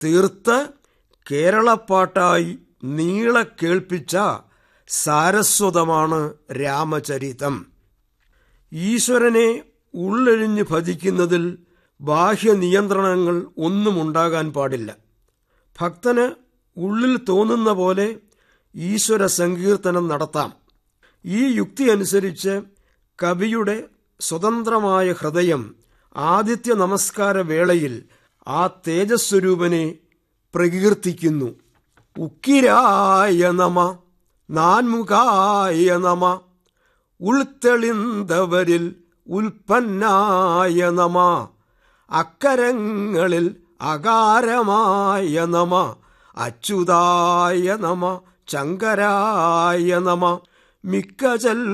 തീർത്ത് കേരളപ്പാട്ടായി നീളെ കേൾപ്പിച്ച സാരസ്വതമാണ് രാമചരിതം ഈശ്വരനെ ഉള്ളെഴിഞ്ഞ് ഭജിക്കുന്നതിൽ ബാഹ്യ നിയന്ത്രണങ്ങൾ ഒന്നും ഉണ്ടാകാൻ പാടില്ല ഭക്തന് ഉള്ളിൽ തോന്നുന്ന പോലെ ഈശ്വര സങ്കീർത്തനം നടത്താം ഈ യുക്തി അനുസരിച്ച് കവിയുടെ സ്വതന്ത്രമായ ഹൃദയം ആദിത്യ നമസ്കാര വേളയിൽ ആ തേജസ്വരൂപനെ പ്രകീർത്തിക്കുന്നു ഉക്കിരായ നമ നാൻമുഖായ നമ ഉൾത്തെളിന്തവരിൽ ഉൽപ്പന്നായ നമ അക്കരങ്ങളിൽ അകാരമായ നമ അച്യുതായ നമ ശങ്കരായ നമ മിക്ക